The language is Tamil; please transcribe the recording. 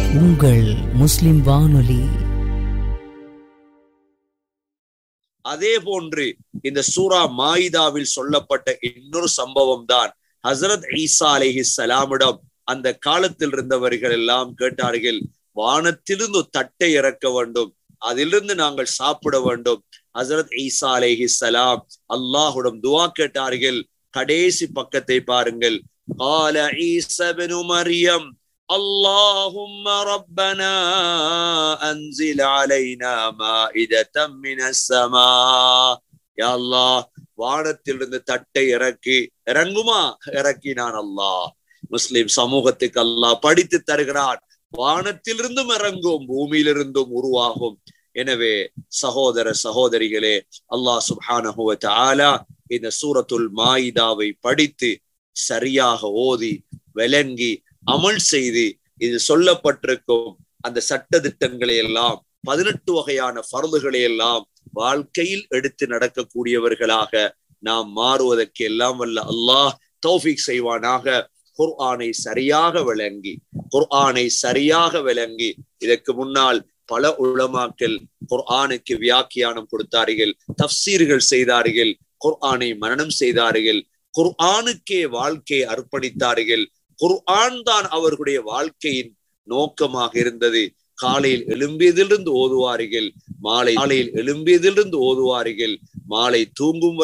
உங்கள் முஸ்லிம் வானொலி அதே போன்று இந்த சூரா மாயிதாவில் சொல்லப்பட்ட இன்னொரு சம்பவம் தான் ஹசரத் ஈசா அலைஹி சலாமிடம் அந்த காலத்தில் இருந்தவர்கள் எல்லாம் கேட்டார்கள் வானத்திலிருந்து ஒரு தட்டை இறக்க வேண்டும் அதிலிருந்து நாங்கள் சாப்பிட வேண்டும் ஹசரத் ஈசா அலைஹி சலாம் அல்லாஹுடம் துவா கேட்டார்கள் கடைசி பக்கத்தை பாருங்கள் قال عيسى بن مريم اللهم ربنا أنزل علينا مائدة من السماء يا الله வானத்திலிருந்து தட்டை இறக்கி இறங்குமா இறக்கினான் அல்லாஹ் முஸ்லிம் சமூகத்துக்கு அல்லாஹ் படித்து தருகிறான் வானத்திலிருந்தும் இறங்கும் பூமியிலிருந்தும் உருவாகும் எனவே சகோதர சகோதரிகளே அல்லாஹ் சுப்ஹானஹு வ தஆலா இந்த சூரத்துல் மாயிதாவை படித்து சரியாக ஓதி விளங்கி அமல் செய்து இது சொல்லப்பட்டிருக்கும் அந்த சட்ட திட்டங்களை எல்லாம் பதினெட்டு வகையான பருதுகளை எல்லாம் வாழ்க்கையில் எடுத்து நடக்கக்கூடியவர்களாக நாம் மாறுவதற்கு எல்லாம் வல்ல அல்லாஹ் தௌஃபிக் செய்வானாக குர்ஆனை சரியாக விளங்கி குர்ஆனை சரியாக விளங்கி இதற்கு முன்னால் பல உளமாக்கள் குர்ஆனுக்கு வியாக்கியானம் கொடுத்தார்கள் தப்சீர்கள் செய்தார்கள் குர்ஆனை மரணம் செய்தார்கள் குர்ஆனுக்கே வாழ்க்கையை அர்ப்பணித்தார்கள் குர்ஆன் தான் அவர்களுடைய வாழ்க்கையின் நோக்கமாக இருந்தது காலையில் எழும்பியதிலிருந்து ஓதுவார்கள் மாலை காலையில் எழும்பியதிலிருந்து ஓதுவார்கள் மாலை தூங்கும்